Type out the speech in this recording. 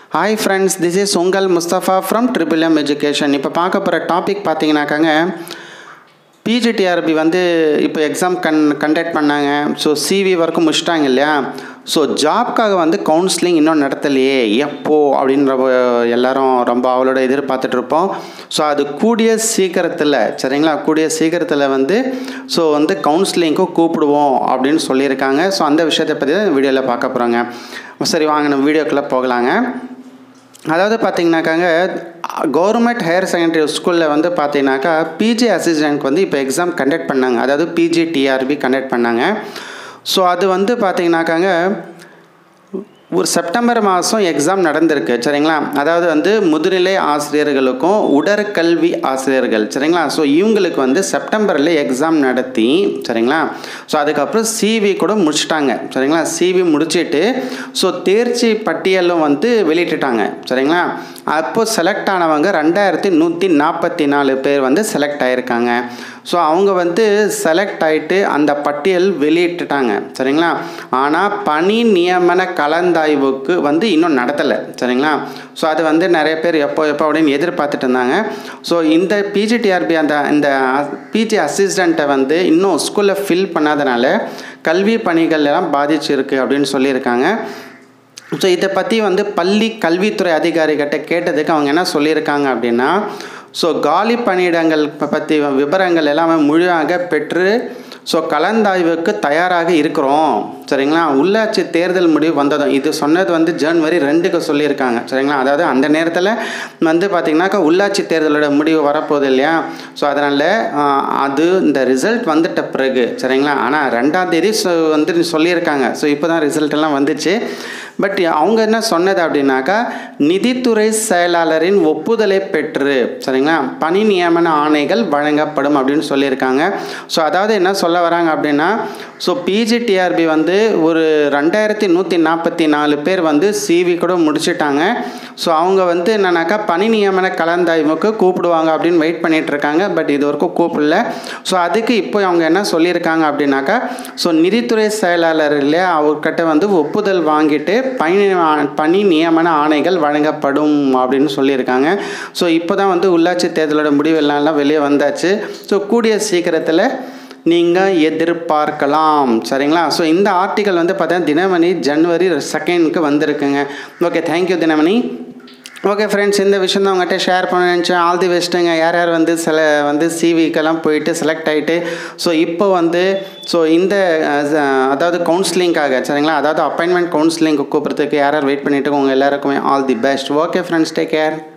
hi friends this is உங்கள் Mustafa from triple M education இப்போ பார்க்க போகிற டாபிக் பார்த்தீங்கன்னாக்காங்க பிஜிடிஆர்பி வந்து இப்போ எக்ஸாம் கன் கண்டக்ட் பண்ணாங்க ஸோ சிவி வரைக்கும் முடிச்சிட்டாங்க இல்லையா ஸோ ஜாப்க்காக வந்து கவுன்சிலிங் இன்னும் நடத்தலையே எப்போ அப்படின்ற எல்லாரும் ரொம்ப அவளோட எதிர்பார்த்துட்டு இருப்போம் ஸோ அது கூடிய சீக்கிரத்தில் சரிங்களா கூடிய சீக்கிரத்தில் வந்து ஸோ வந்து கவுன்சிலிங்க்கும் கூப்பிடுவோம் அப்படின்னு சொல்லியிருக்காங்க ஸோ அந்த விஷயத்தை பற்றி தான் வீடியோவில் பார்க்க போகிறோங்க சரி வாங்க நம்ம வீடியோக்குள்ளே போகலாங்க அதாவது பார்த்தீங்கன்னாக்காங்க கவர்மெண்ட் ஹையர் செகண்டரி ஸ்கூலில் வந்து பார்த்தீங்கன்னாக்கா பிஜி அசிஸ்டன்ட்க்கு வந்து இப்போ எக்ஸாம் கண்டக்ட் பண்ணாங்க அதாவது பிஜி டிஆர்பி கண்டக்ட் பண்ணாங்க ஸோ அது வந்து பார்த்தீங்கன்னாக்காங்க ஒரு செப்டம்பர் மாதம் எக்ஸாம் நடந்திருக்கு சரிங்களா அதாவது வந்து முதுநிலை ஆசிரியர்களுக்கும் உடற்கல்வி ஆசிரியர்கள் சரிங்களா ஸோ இவங்களுக்கு வந்து செப்டம்பரில் எக்ஸாம் நடத்தி சரிங்களா ஸோ அதுக்கப்புறம் சிவி கூட முடிச்சிட்டாங்க சரிங்களா சிவி முடிச்சிட்டு ஸோ தேர்ச்சி பட்டியலும் வந்து வெளியிட்டுட்டாங்க சரிங்களா அப்போ செலக்ட் ஆனவங்க ரெண்டாயிரத்தி நூற்றி நாற்பத்தி நாலு பேர் வந்து செலக்ட் ஆகிருக்காங்க ஸோ அவங்க வந்து செலக்ட் ஆகிட்டு அந்த பட்டியல் வெளியிட்டுட்டாங்க சரிங்களா ஆனால் பணி நியமன கலந்தாய்வுக்கு வந்து இன்னும் நடத்தலை சரிங்களா ஸோ அது வந்து நிறைய பேர் எப்போ எப்போ அப்படின்னு எதிர்பார்த்துட்டு இருந்தாங்க ஸோ இந்த பிஜிடிஆர்பி அந்த இந்த பிஜி அசிஸ்டண்ட்டை வந்து இன்னும் ஸ்கூலில் ஃபில் பண்ணாதனால கல்வி பணிகள் எல்லாம் பாதிச்சிருக்கு அப்படின்னு சொல்லியிருக்காங்க ஸோ இதை பற்றி வந்து பள்ளி கல்வித்துறை அதிகாரிகிட்ட கேட்டதுக்கு அவங்க என்ன சொல்லியிருக்காங்க அப்படின்னா ஸோ காலி பணியிடங்கள் பற்றி விவரங்கள் எல்லாமே முழுமையாக பெற்று ஸோ கலந்தாய்வுக்கு தயாராக இருக்கிறோம் சரிங்களா உள்ளாட்சி தேர்தல் முடிவு வந்ததும் இது சொன்னது வந்து ஜனவரி ரெண்டுக்கு சொல்லியிருக்காங்க சரிங்களா அதாவது அந்த நேரத்தில் வந்து பார்த்திங்கனாக்கா உள்ளாட்சி தேர்தலோட முடிவு வரப்போகுது இல்லையா ஸோ அதனால் அது இந்த ரிசல்ட் வந்துட்ட பிறகு சரிங்களா ஆனால் ரெண்டாம் தேதி வந்து சொல்லியிருக்காங்க ஸோ இப்போ தான் ரிசல்ட் எல்லாம் வந்துச்சு பட் அவங்க என்ன சொன்னது அப்படின்னாக்கா நிதித்துறை செயலாளரின் ஒப்புதலை பெற்று சரிங்களா பணி நியமன ஆணைகள் வழங்கப்படும் அப்படின்னு சொல்லியிருக்காங்க ஸோ அதாவது என்ன சொல்ல வராங்க அப்படின்னா ஸோ பிஜிடிஆர்பி வந்து ஒரு ரெண்டாயிரத்தி நூற்றி நாற்பத்தி நாலு பேர் வந்து சிவி கூட முடிச்சிட்டாங்க ஸோ அவங்க வந்து என்னன்னாக்கா பணி நியமன கலந்தாய்வுக்கு கூப்பிடுவாங்க அப்படின்னு வெயிட் பண்ணிகிட்டு இருக்காங்க பட் இது வரைக்கும் கூப்பிடல ஸோ அதுக்கு இப்போ அவங்க என்ன சொல்லியிருக்காங்க அப்படின்னாக்கா ஸோ நிதித்துறை செயலாளர் இல்லையா அவர்கிட்ட வந்து ஒப்புதல் வாங்கிட்டு பணி பணி நியமன ஆணைகள் வழங்கப்படும் அப்படின்னு சொல்லியிருக்காங்க ஸோ இப்போ தான் வந்து உள்ளாட்சி தேர்தலோட முடிவெல்லாம் வெளியே வந்தாச்சு ஸோ கூடிய சீக்கிரத்தில் நீங்கள் எதிர்பார்க்கலாம் சரிங்களா ஸோ இந்த ஆர்டிக்கல் வந்து பார்த்தீங்கன்னா தினமணி ஜனவரி செகண்ட்க்கு வந்திருக்குங்க okay thank you Dinamani okay friends இந்த விஷயம் தான் உங்கள்கிட்ட ஷேர் பண்ண நினச்சேன் ஆல் தி பெஸ்ட்டுங்க யார் யார் வந்து சில வந்து சிவிக்கெல்லாம் போயிட்டு செலக்ட் ஆகிட்டு ஸோ இப்போ வந்து ஸோ இந்த அதாவது கவுன்சிலிங்காக சரிங்களா அதாவது அப்பாயின்மெண்ட் கவுன்சிலிங்க்கு கூப்பிட்றதுக்கு யார் யார் வெயிட் பண்ணிட்டு உங்கள் எல்லாருக்குமே all the best okay friends take care